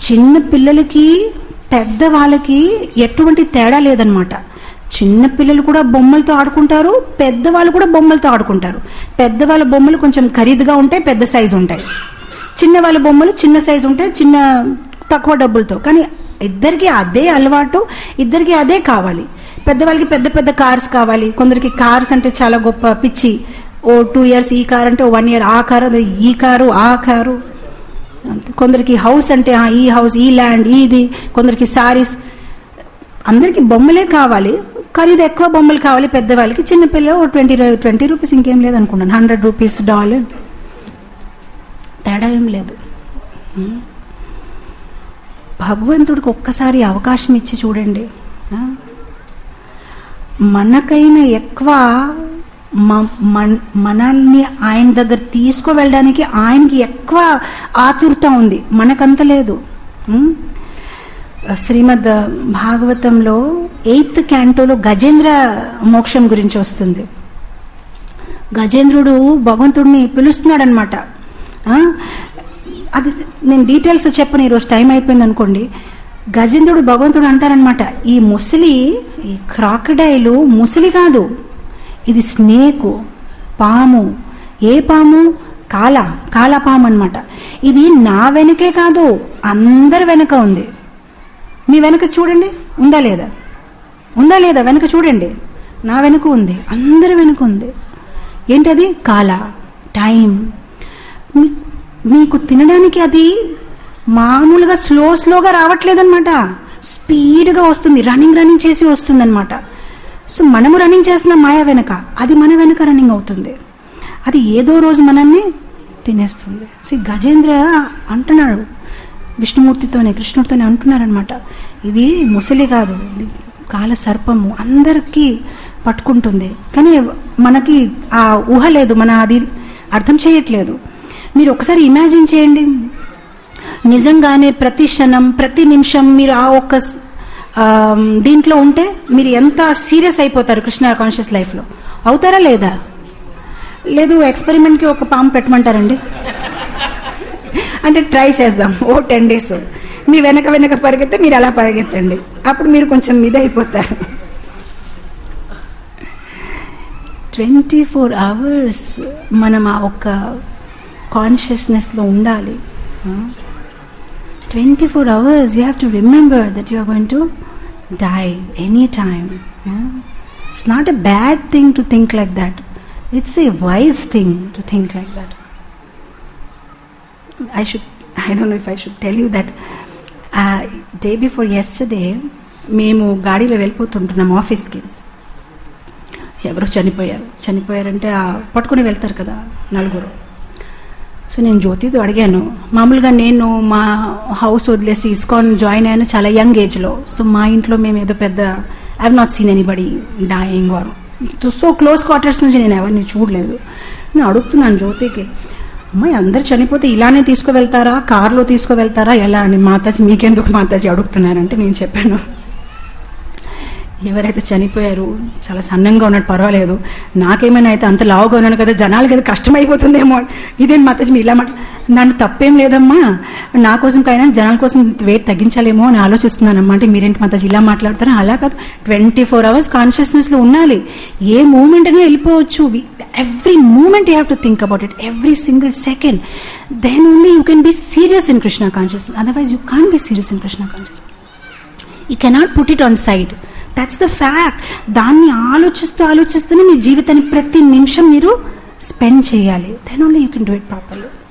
చిన్న పిల్లలకి పెద్ద వాళ్ళకి ఎటువంటి తేడా లేదనమాట చిన్న పిల్లలు కూడా బొమ్మలతో ఆడుకుంటారు పెద్దవాళ్ళు కూడా బొమ్మలతో ఆడుకుంటారు పెద్దవాళ్ళ బొమ్మలు కొంచెం ఖరీదుగా ఉంటాయి పెద్ద సైజు ఉంటాయి చిన్న వాళ్ళ బొమ్మలు చిన్న సైజు ఉంటాయి చిన్న తక్కువ డబ్బులతో కానీ ఇద్దరికి అదే అలవాటు ఇద్దరికి అదే కావాలి పెద్దవాళ్ళకి పెద్ద పెద్ద కార్స్ కావాలి కొందరికి కార్స్ అంటే చాలా గొప్ప పిచ్చి ఓ టూ ఇయర్స్ ఈ కార్ అంటే వన్ ఇయర్ ఆ కారు అదే ఈ కారు ఆ కారు అంతే. కొందరికి హౌస్ అంటే ఆ, ఈ హౌస్ ఈ ల్యాండ్ ఇది కొందరికి సారీస్ అందరికి బొమ్మలే కావాలి ఖరీదు ఎక్కువ బొమ్మలు కావాలి పెద్దవాళ్ళకి చిన్నపిల్లలు ట్వంటీ ట్వంటీ రూపీస్ ఇంకేం లేదు అనుకున్నాను హండ్రెడ్ రూపీస్ డాలర్ తేడా ఏం లేదు ఉం? భగవంతుడికి ఒక్కసారి అవకాశం ఇచ్చి చూడండి ఆ? మనకైనా ఎక్కువ మ- మన- మనల్ని ఆయన దగ్గర తీసుకువెళ్ళడానికి ఆయనకి ఎక్కువ ఆతురత ఉంది మనకంత లేదు ఉం? శ్రీమద్ భాగవతంలో ఎయిత్ క్యాంటోలో గజేంద్ర మోక్షం గురించి వస్తుంది గజేంద్రుడు భగవంతుడిని పిలుస్తున్నాడనమాట ఆ? అది నేను డీటెయిల్స్ చెప్పను ఈరోజు టైం అయిపోయింది అనుకోండి గజేంద్రుడు భగవంతుడు అంటారనమాట ఈ ముసలి ఈ క్రాకడైలు ముసలి కాదు ఇది స్నేకు పాము ఏ పాము కాల కాల పాము అనమాట ఇది నా వెనకే కాదు అందరి వెనక ఉంది మీ వెనక చూడండి ఉందా లేదా ఉందా లేదా వెనక చూడండి నా వెనుక ఉంది అందరి వెనుక ఉంది ఏంటది కాల టైం మీ- మీకు తినడానికి అది మామూలుగా స్లో స్లోగా రావట్లేదన్నమాట స్పీడ్గా వస్తుంది రన్నింగ్ రన్నింగ్ చేసి వస్తుందన్నమాట సో మనము రన్నింగ్ చేసిన మాయ వెనక అది మన వెనక రన్నింగ్ అవుతుంది అది ఏదో రోజు మనల్ని తినేస్తుంది సో ఈ గజేంద్ర అంటున్నాడు విష్ణుమూర్తితోనే కృష్ణుడితోనే అంటున్నారనమాట ఇది ముసలి కాదు ఇది కాల సర్పము అందరికీ పట్టుకుంటుంది కానీ మనకి ఆ ఊహ లేదు మన అది అర్థం చేయట్లేదు మీరు ఒకసారి ఇమాజిన్ చేయండి నిజంగానే ప్రతి క్షణం ప్రతి నిమిషం మీరు ఆ ఒక్క స్- ఆ, దీంట్లో ఉంటే మీరు ఎంత సీరియస్ అయిపోతారు కృష్ణ కాన్షియస్ లైఫ్లో అవుతారా లేదా లేదు ఎక్స్పెరిమెంట్కి ఒక పాము పెట్టమంటారండి అంటే ట్రై చేద్దాం ఓ టెన్ డేస్ మీ వెనక వెనక పరిగెత్తే మీరు అలా పరిగెత్తండి అప్పుడు మీరు కొంచెం మీద అయిపోతారు ట్వంటీ ఫోర్ అవర్స్ మనం ఆ ఒక్క కాన్షియస్నెస్లో ఉండాలి twenty four hours you have to remember that you are going to die any time it's not a bad thing to think like that it's a wise thing to think like that I should, I don't know if I should tell you that uh, day before yesterday మేము గాడిలో వెళ్ళిపోతుంటున్నాం ఆఫీస్కి ఎవరో చనిపోయారు చనిపోయారంటే ఆ పట్టుకుని వెళ్తారు కదా నలుగురు సో నేను జ్యోతితో అడిగాను మామూలుగా నేను మా హౌస్ వదిలేసి ఇస్కాన్ జాయిన్ అయ్యాను చాలా యంగ్ ఏజ్లో సో మా ఇంట్లో మేము ఏదో పెద్ద I have not seen anybody dying or so close quarters నుంచి నేను ఎవరిని చూడలేదు నేను అడుగుతున్నాను జ్యోతికి అమ్మాయి అందరు చనిపోతే ఇలానే తీసుకువెళ్తారా కార్లో తీసుకువెళ్తారా ఎలా అని మాతాజీ మీకెందుకు మాతాజీ అడుగుతున్నారంటే నేను చెప్పాను ఎవరైతే చనిపోయారు చాలా సన్నంగా ఉన్నాడు పర్వాలేదు నాకేమైనా అయితే అంత లావుగా ఉన్నాను కదా జనాలకి అది కష్టమైపోతుందేమో ఇదేం మాతాజీ మీ ఇలా మాట దాంట్లో తప్పేం లేదమ్మా నా కోసం కైనా జనాల కోసం వెయిట్ తగ్గించాలేమో అని ఆలోచిస్తున్నానమ్మా అంటే మీరేంటి మాతాజీ ఇలా మాట్లాడతారా అలా కాదు ట్వంటీ ఫోర్ అవర్స్ కాన్షియస్నెస్లో ఉండాలి ఏ మూమెంట్ అయినా వెళ్ళిపోవచ్చు every moment you have to think about it every single second then only you can be serious in Krishna conscious otherwise you can be serious in Krishna conscious you cannot put it on side that's the fact దాన్ని ఆలోచిస్తూ ఆలోచిస్తూనే మీ జీవితాన్ని ప్రతి నిమిషం మీరు spend చేయాలి then only you can do it properly